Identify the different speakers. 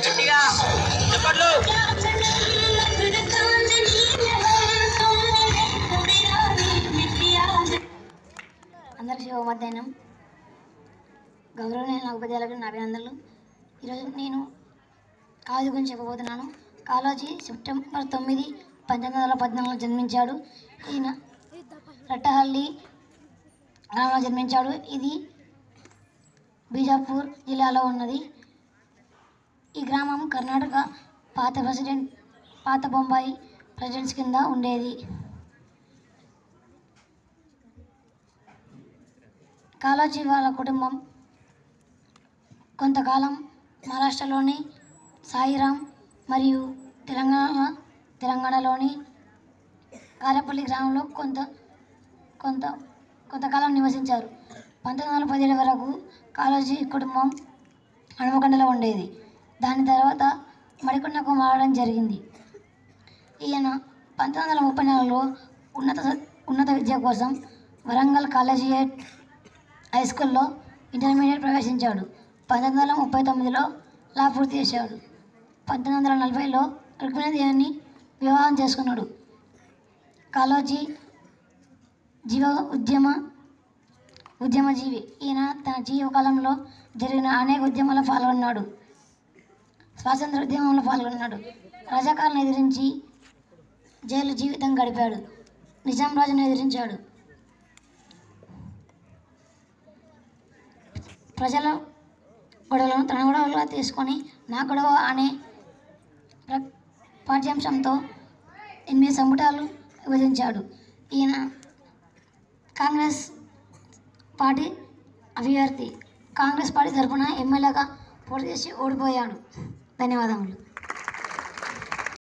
Speaker 1: ప్రారంభించారు
Speaker 2: అందరికీ శుభ మధ్యాహ్నం గౌరవనీయ ఉపాధ్యాయులకు నా అభినందనలు ఈరోజు నేను కాలేజీ గురించి చెప్పబోతున్నాను కాళోజీ సెప్టెంబర్ తొమ్మిది పంతొమ్మిది వందల పద్నాలుగులో జన్మించాడు ఈయన రట్టహల్లి గ్రామంలో జన్మించాడు ఇది బీజాపూర్ జిల్లాలో ఉన్నది ఈ గ్రామం కర్ణాటక పాత ప్రెసిడెంట్ పాత బొంబాయి ప్రెసిడెంట్స్ కింద ఉండేది కాళోజీ వాళ్ళ కుటుంబం కొంతకాలం మహారాష్ట్రలోని సాయిరాం మరియు తెలంగాణ తెలంగాణలోని కారేపల్లి గ్రామంలో కొంత కొంత కొంతకాలం నివసించారు పంతొమ్మిది వందల పదిహేడు వరకు కాళోజీ కుటుంబం హనుమకొండలో ఉండేది దాని తర్వాత మడికొండకు మారడం జరిగింది ఈయన పంతొమ్మిది వందల ముప్పై నాలుగులో ఉన్నత ఉన్నత విద్య కోసం వరంగల్ కాలేజియేట్ హై స్కూల్లో ఇంటర్మీడియట్ ప్రవేశించాడు పంతొమ్మిది వందల ముప్పై తొమ్మిదిలో లా పూర్తి చేశాడు పంతొమ్మిది వందల నలభైలో రుక్మిణీదేవిని వివాహం చేసుకున్నాడు కాలోజీ జీవ ఉద్యమ ఉద్యమజీవి ఈయన తన జీవకాలంలో జరిగిన అనేక ఉద్యమాల్లో పాల్గొన్నాడు స్వాతంత్ర ఉద్యమంలో పాల్గొన్నాడు రజాకాలను ఎదిరించి జైలు జీవితం గడిపాడు నిజాం రాజును ఎదిరించాడు ప్రజల గొడవలను తన గొడవలుగా తీసుకొని నా గొడవ అనే ప్ర- పాఠ్యాంశంతో ఎనిమిది సంపుటాలు విభజించాడు ఈయన కాంగ్రెస్ పార్టీ అభ్యర్థి కాంగ్రెస్ పార్టీ తరఫున ఎమ్మెల్యేగా పోటీ చేసి ఓడిపోయాడు ధన్యవాదములు